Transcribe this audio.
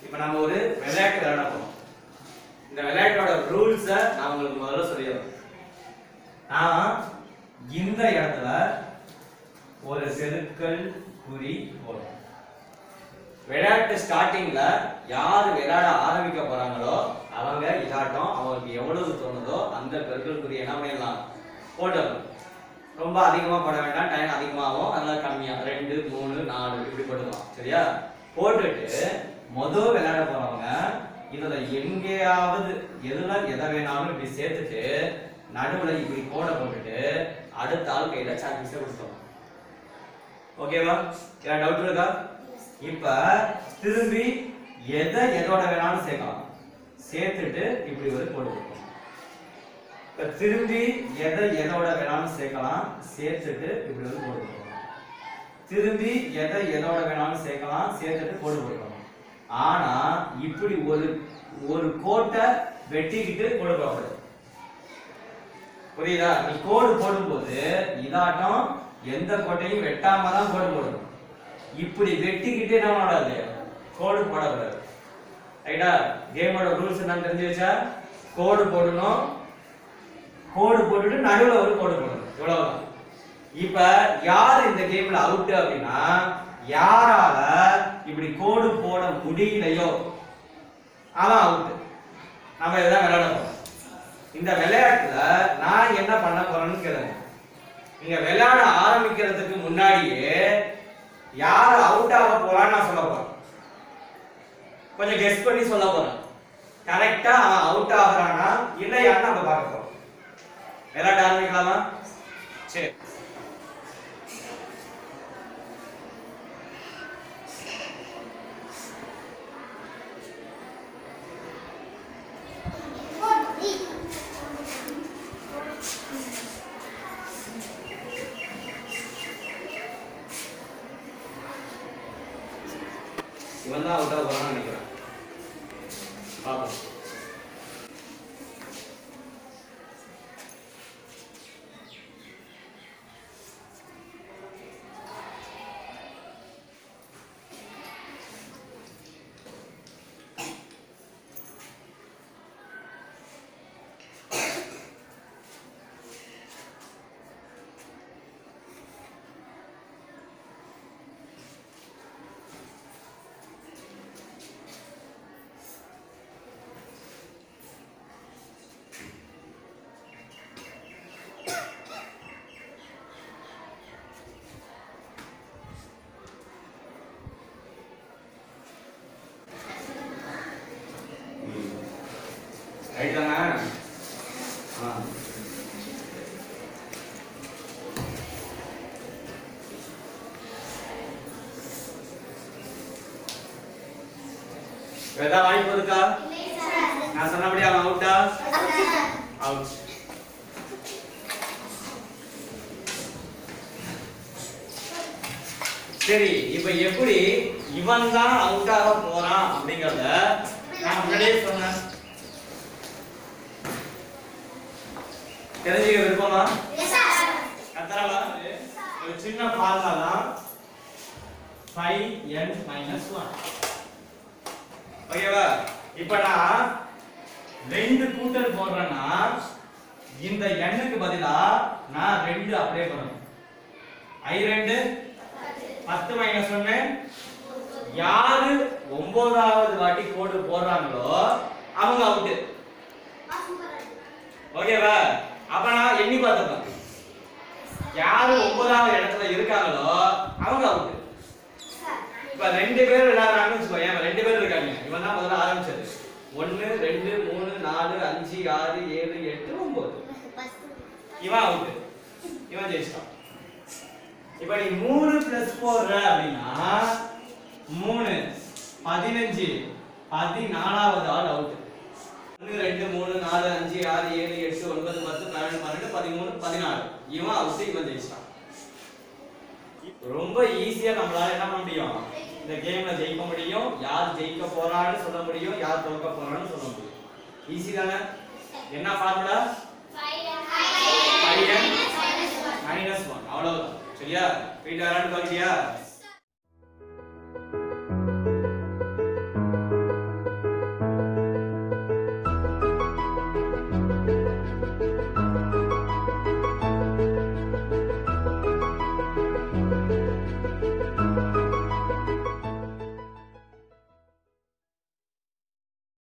இப்போ நம்ம ஒரு விளையாட்டு விளையாட போறோம் இந்த விளையாட்டோட ரூல்ஸை நான் உங்களுக்கு முதல்ல சொல்லிடுறேன் நான் இந்த இடத்துல ஒரு செருக்கல் குறி போடும் விளையாட்டு ஸ்டார்டிங்ல யார் விளையாட ஆரம்பிக்க போறாங்களோ அவங்க இதாட்டம் அவங்களுக்கு எவ்வளவு தோணுதோ அந்த பெருக்கல் குறி என்ன பண்ணிடலாம் போட்டுடலாம் ரொம்ப அதிகமா போட வேண்டாம் டைம் அதிகமாகும் அதனால கம்மியா ரெண்டு மூணு நாலு இப்படி போட்டுக்கலாம் சரியா போட்டுட்டு முதல் விளையாட போறவங்க இதுல எங்கேயாவது எதுல எதை வேணாலும் இப்படி சேர்த்துட்டு நடுவுல இப்படி கோடை போட்டுட்டு அடுத்த ஆள் கையில சாக்பீஸை கொடுத்தோம் ஓகேவா ஏதாவது டவுட் இருக்கா இப்ப திரும்பி எதை எதோட வேணாலும் சேர்க்கலாம் சேர்த்துட்டு இப்படி ஒரு கோடு போட்டோம் இப்ப திரும்பி எதை எதோட வேணாலும் சேர்க்கலாம் சேர்த்துட்டு இப்படி ஒரு கோடு போடணும் திரும்பி எதை எதோட வேணாலும் சேர்க்கலாம் சேர்த்துட்டு கோடு போடணும் ஆனா இப்படி ஒரு ஒரு கோட்டை வெட்டிக்கிட்டு கோடு போடக்கூடாது புரியுதா நீ கோடு போடும்போது இதாட்டம் எந்த கோட்டையும் வெட்டாம தான் கோடு போடணும் இப்படி வெட்டிக்கிட்டு என்ன பண்ணக்கூடாது கோடு போடக்கூடாது ரைட்டா கேமோட ரூல்ஸ் என்னன்னு தெரிஞ்சு வச்சா கோடு போடணும் கோடு போட்டுட்டு நடுவுல ஒரு கோடு போடணும் இவ்வளவுதான் இப்ப யார் இந்த கேம்ல அவுட் அப்படின்னா யாரால இப்படி கோடு போட முடியலையோ அவன் அவுட் நம்ம இதுதான் விளையாட போறோம் இந்த விளையாட்டுல நான் என்ன பண்ண போறேன்னு கேளுங்க நீங்க விளையாட ஆரம்பிக்கிறதுக்கு முன்னாடியே யார் அவுட் ஆக போறான்னு நான் சொல்ல போறேன் கொஞ்சம் கெஸ் பண்ணி சொல்ல போறேன் கரெக்டா அவன் அவுட் ஆகுறானா இல்லையான்னு நம்ம பார்க்க போறோம் விளையாட ஆரம்பிக்கலாமா சரி இவன் தான் அவுட் ஆக போறான்னு நினைக்கிறேன் பார்ப்போம் ரைட் தானே ஆ வேதா வாங்கி போதுக்கா நான் சொன்னபடி அவன் அவுட்டா அவுட் சரி இப்ப எப்படி இவன் தான் அவுட் ஆக போறான் அப்படிங்கறத நான் முன்னாடியே சொன்னேன் தெரிஞ்சுக்க விருப்பமா கத்தரவா ஒரு சின்ன ஃபார்முலா தான் 5n 1 ஓகேவா இப்போ நான் ரெண்டு கூட்டல் போடுறேன்னா இந்த எண்ணுக்கு பதிலா நான் ரெண்டு அப்படியே பண்ணணும் ஐ ரெண்டு பத்து மைனஸ் ஒன்னு யாரு ஒன்பதாவது வாட்டி கோடு போடுறாங்களோ அவங்க அவுட்டு ஓகேவா அப்ப நான் எண்ணி பார்த்துப்பேன் யாரு ஒன்பதாவது இடத்துல இருக்காங்களோ அவங்க அவுட் இப்ப ரெண்டு பேர் விளையாடுறாங்கன்னு வச்சுக்கோ ஏன் ரெண்டு பேர் இருக்காங்க இவன் தான் முதல்ல ஆரம்பிச்சது ஒன்னு ரெண்டு மூணு நாலு அஞ்சு ஆறு ஏழு எட்டு ஒன்பது இவன் அவுட் இவன் ஜெயிச்சிட்டான் இப்ப நீ மூணு பிளஸ் போடுற அப்படின்னா மூணு பதினஞ்சு பதினாலாவது ஆள் அவுட் ஒன்று ரெண்டு மூணு நாலு அஞ்சு ஆறு ஏழு எட்டு ஒன்பது பத்து பன்னெண்டு பன்னெண்டு பதிமூணு பதினாலு இவன் அவுட் இவன் ஜெயிச்சிட்டான் ரொம்ப ஈஸியா நம்மளால என்ன பண்ண முடியும் இந்த கேம்ல ஜெயிக்க முடியும் யார் ஜெயிக்க போறான்னு சொல்ல முடியும் யார் தோற்க போறான்னு சொல்ல முடியும் ஈஸி தானே என்ன ஃபார்முலா மைனஸ் ஒன் அவ்வளவுதான் சரியா வீட்டு யாரான்னு பாக்கிட்டியா